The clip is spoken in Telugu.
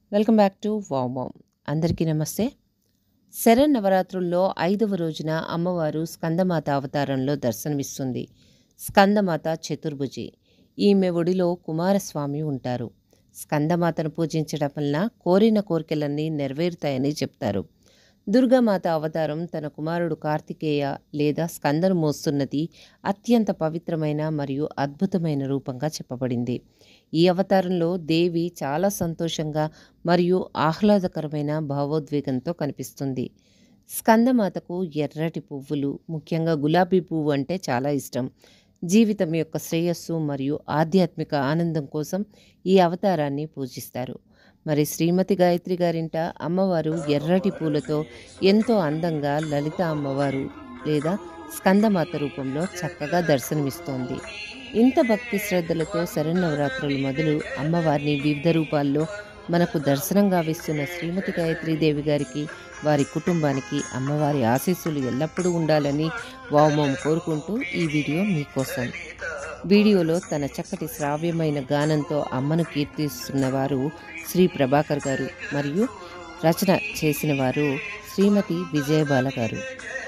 వెల్కమ్ బ్యాక్ టు వామామ్ అందరికీ నమస్తే శరణ్ నవరాత్రుల్లో ఐదవ రోజున అమ్మవారు స్కందమాత అవతారంలో దర్శనమిస్తుంది స్కందమాత చతుర్భుజి ఈమె ఒడిలో కుమారస్వామి ఉంటారు స్కందమాతను పూజించడం వలన కోరిన కోరికలన్నీ నెరవేరుతాయని చెప్తారు దుర్గామాత అవతారం తన కుమారుడు కార్తికేయ లేదా స్కందను మోస్తున్నది అత్యంత పవిత్రమైన మరియు అద్భుతమైన రూపంగా చెప్పబడింది ఈ అవతారంలో దేవి చాలా సంతోషంగా మరియు ఆహ్లాదకరమైన భావోద్వేగంతో కనిపిస్తుంది స్కందమాతకు ఎర్రటి పువ్వులు ముఖ్యంగా గులాబీ పువ్వు అంటే చాలా ఇష్టం జీవితం యొక్క శ్రేయస్సు మరియు ఆధ్యాత్మిక ఆనందం కోసం ఈ అవతారాన్ని పూజిస్తారు మరి శ్రీమతి గాయత్రి గారింట అమ్మవారు ఎర్రటి పూలతో ఎంతో అందంగా లలిత అమ్మవారు లేదా స్కందమాత రూపంలో చక్కగా దర్శనమిస్తోంది ఇంత భక్తి శ్రద్ధలతో శరన్నవరాత్రులు మొదలు అమ్మవారిని వివిధ రూపాల్లో మనకు దర్శనం గావిస్తున్న శ్రీమతి గాయత్రీదేవి గారికి వారి కుటుంబానికి అమ్మవారి ఆశీస్సులు ఎల్లప్పుడూ ఉండాలని వామం కోరుకుంటూ ఈ వీడియో మీకోసం వీడియోలో తన చక్కటి శ్రావ్యమైన గానంతో అమ్మను కీర్తిస్తున్న వారు శ్రీ ప్రభాకర్ గారు మరియు రచన చేసిన వారు శ్రీమతి విజయబాల గారు